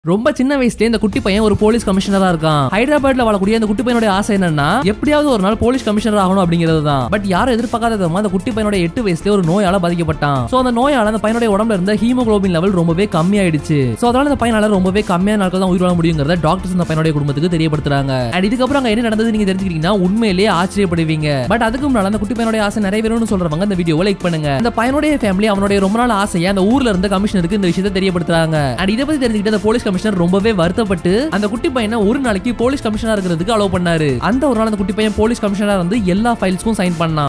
ரொம்ப சின்ன வயசுல இந்த குட்டி பையன் ஒரு போலீஸ் கமிஷனரா இருக்கான் ஹைதராபாத்ல வாழக்கூடிய அந்த குட்டி பையனுடைய ஆசை என்னன்னா எப்படியாவது ஒரு நாள் போலீஸ் கமிஷனர் ஆகணும் அப்படிங்கிறது தான் பட் யாரும் எதிர்பார்க்காத விதமா அந்த குட்டி பையனோட எட்டு வயசுல ஒரு நோயால பாதிக்கப்பட்டான் சோ அந்த நோயால அந்த பையனுடைய உடம்புல இருந்த ஹீமோகுளோபின் லெவல் ரொம்பவே கம்மியாயிடுச்சு சோ அதனால அந்த பையனால ரொம்பவே கம்மியான நாட்கள் தான் உயிர் வாழ முடியுங்கிறத டாக்டர்ஸ் இந்த பையனுடைய குடும்பத்துக்கு தெரியப்படுத்துறாங்க அண்ட் இதுக்கப்புறம் அங்க என்ன நடந்தது நீங்க தெரிஞ்சுக்கிட்டீங்கன்னா உண்மையிலேயே ஆச்சரியப்படுவீங்க பட் அதுக்கு முன்னால அந்த குட்டி பையனுடைய ஆசை நிறைவேறும்னு சொல்றவங்க இந்த வீடியோவை லைக் பண்ணுங்க அந்த பையனுடைய ஃபேமிலி அவனுடைய ரொம்ப நாள் ஆசையை அந்த ஊர்ல இருந்த கமிஷனருக்கு இந்த விஷயத்தை தெரியப்படுத்துறாங்க அண்ட் இதை பத்தி தெரிஞ்சுக்கிட்டு அந்த போலீஸ் கமிஷனர் ரொம்பவே வருத்தப்பட்டு அந்த குட்டி பையனை ஒரு நாளைக்கு போலீஸ் கமிஷனர் இருக்கிறதுக்கு அலோவ் பண்ணாரு அந்த ஒரு நாள் அந்த குட்டி பையன் போலீஸ் கமிஷனர் வந்து எல்லா ஃபைல்ஸ்க்கும் சைன் பண்ணான்